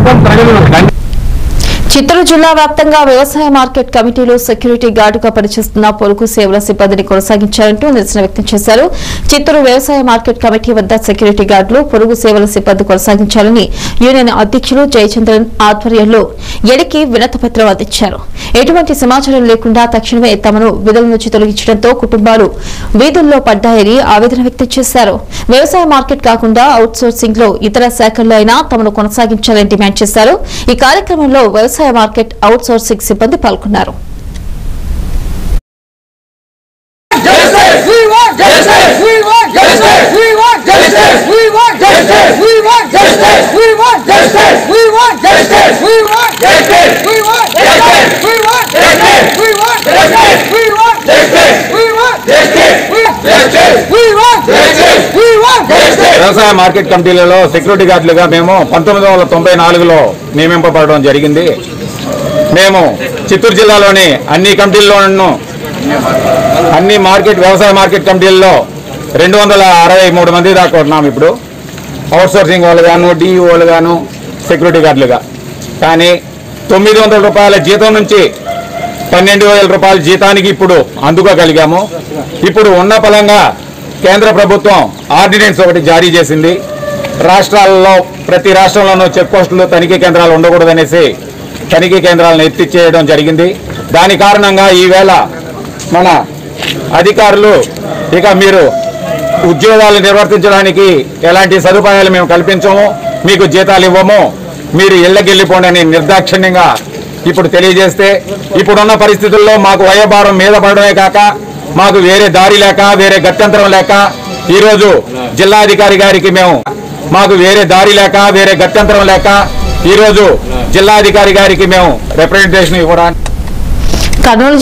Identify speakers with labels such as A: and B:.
A: ప్రభుత్వం ప్రజలను దండి
B: చిత్తూరు జిల్లా వ్యాప్తంగా వ్యవసాయ మార్కెట్ కమిటీలో సెక్యూరిటీ గార్డుగా పనిచేస్తున్న పొరుగు సేవల సిబ్బందిని కొనసాగించారంటూ నిరసన వ్యక్తం చేశారు చిత్తూరు వ్యవసాయ మార్కెట్ కమిటీ వద్ద సెక్యూరిటీ గార్డులు పొరుగు సేవల సిబ్బంది కొనసాగించాలని యూనియన్ అధ్యక్షులు జయచంద్రన్ ఆధ్వర్యంలో ఎడికి వినతి పత్రం అందించారు ఎటువంటి సమాచారం లేకుండా తక్షణమే తమను విధుల నుంచి తొలగించడంతో కుటుంబాలు వీధుల్లో పడ్డాయని ఆవేదన వ్యక్తం చేశారు వ్యవసాయ మార్కెట్ కాకుండా అవుట్ సోర్సింగ్ లో ఇతర శాఖల్లో అయినా తమను కొనసాగించాలని డిమాండ్ చేశారు ఈ కార్యక్రమంలో వ్యవసాయ మార్కెట్ అవుట్ సోర్సింగ్ సిబ్బంది పాల్గొన్నారు
C: We want justice! We want justice! We want justice! We want justice! We want justice! We want justice! We want justice! We want justice! We want justice! We want justice! We want justice! We want justice! We want justice! We want justice! We want justice! We want justice!
A: వ్యవసాయ market కమిటీలలో security గార్డులుగా మేము పంతొమ్మిది వందల తొంభై నాలుగులో నియమింపబడడం జరిగింది మేము చిత్తూరు జిల్లాలోని అన్ని కమిటీల్లోనూ అన్ని మార్కెట్ వ్యవసాయ మార్కెట్ కమిటీల్లో రెండు వందల అరవై మూడు మంది దాకా ఉన్నాం ఇప్పుడు అవుట్ సోర్సింగ్ వాళ్ళు గాను డిఈఓలు గాను సెక్యూరిటీ గార్డులుగా కానీ తొమ్మిది వందల రూపాయల జీతం నుంచి పన్నెండు వేల రూపాయల జీతానికి ఇప్పుడు అందుకోగలిగాము ఇప్పుడు ఉన్న పలంగా కేంద్ర ప్రభుత్వం ఆర్డినెన్స్ ఒకటి జారీ చేసింది రాష్ట్రాలలో ప్రతి రాష్ట్రంలోనూ చెక్ పోస్టులు తనిఖీ కేంద్రాలు ఉండకూడదనేసి తనిఖీ కేంద్రాలను ఎత్తిచ్చేయడం జరిగింది దాని కారణంగా ఈవేళ మన అధికారులు ఇక మీరు ఉద్యోగాలు నిర్వర్తించడానికి ఎలాంటి సదుపాయాలు మేము కల్పించము మీకు జీతాలు ఇవ్వము మీరు ఇళ్ళకి వెళ్ళిపోండి అని నిర్దాక్షిణ్యంగా ఇప్పుడు తెలియజేస్తే ఇప్పుడున్న పరిస్థితుల్లో మాకు వయభారం మీద పడడమే కాక మాకు వేరే దారి లేక వేరే గత్యంతరం లేక ఈరోజు జిల్లాధికారి గారికి మేము మాకు వేరే దారి లేక వేరే గత్యంతరం లేక ఈరోజు జిల్లాధికారి గారికి మేము రిప్రజెంటేషన్ ఇవ్వడానికి
B: కర్నూలు